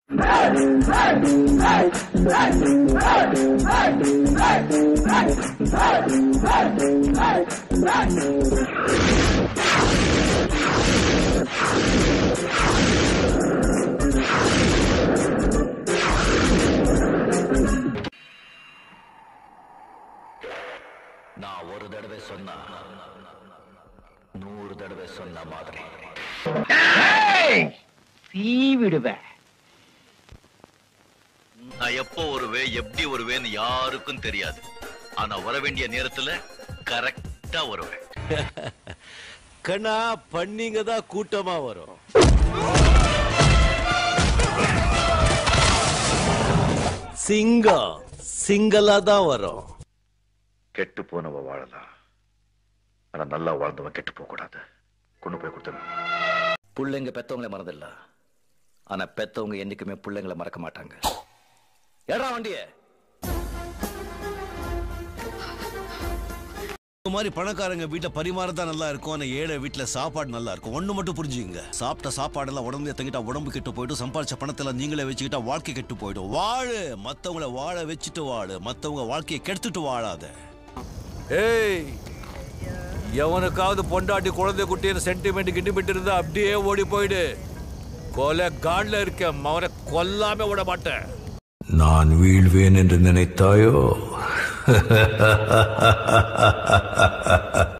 நான் ஒரு தடவை சொன்னா நூறு தடவை சொன்ன மாதிரி சீவிடுவேன் நான் எப்போ வருவேன் எப்படி வருவேன்னு யாருக்கும் தெரியாது ஆனா வர வேண்டிய நேரத்துல கரெக்டா வருவேன் கண்ணா பண்ணிங்க தான் கூட்டமா வரும் சிங்கம் சிங்கலா தான் வரும் கெட்டு போனவ வாழலாம் ஆனா நல்லா வாழ்ந்தவன் கெட்டு போக கூடாது கொண்டு போய் கொடுத்துடணும் பிள்ளைங்க பெத்தவங்கள மறந்தில்ல ஆனா பெத்தவங்க என்னைக்குமே பிள்ளைங்களை மறக்க மாட்டாங்க ஏடா வண்டிய இந்த மாதிரி பணக்காரங்க வீட்டுல பரிமாறதான் நல்லா இருக்கும் ஆனா ஏழை வீட்டுல சாப்பாடு நல்லா இருக்கும் ஒண்ணு மட்டும் புரிஞ்சுங்க சாப்பிட்ட சாப்பாடெல்லாம் உடம்புல தங்கிட்டா உடம்பு கெட்டு போயிடும் சம்பாரிச்ச பணத்தெல்லாம் நீங்களே வச்சுக்கிட்டா வாழ்க்கை கெட்டு போயிடும் வாழு மத்தவங்கள வாழ வச்சுட்டு வாழு மத்தவங்க வாழ்க்கையை கெடுத்துட்டு வாழாத ஏய் எவனுக்காவது பொண்டாட்டி குழந்தை குட்டின்னு சென்டிமெண்ட் கிண்டிமெண்ட் இருந்தா அப்படியே ஓடி போயிடு கொலை காட்ல இருக்க அவனை கொல்லாம விட மாட்டேன் நான் வீழ்வேன் என்று நினைத்தாயோ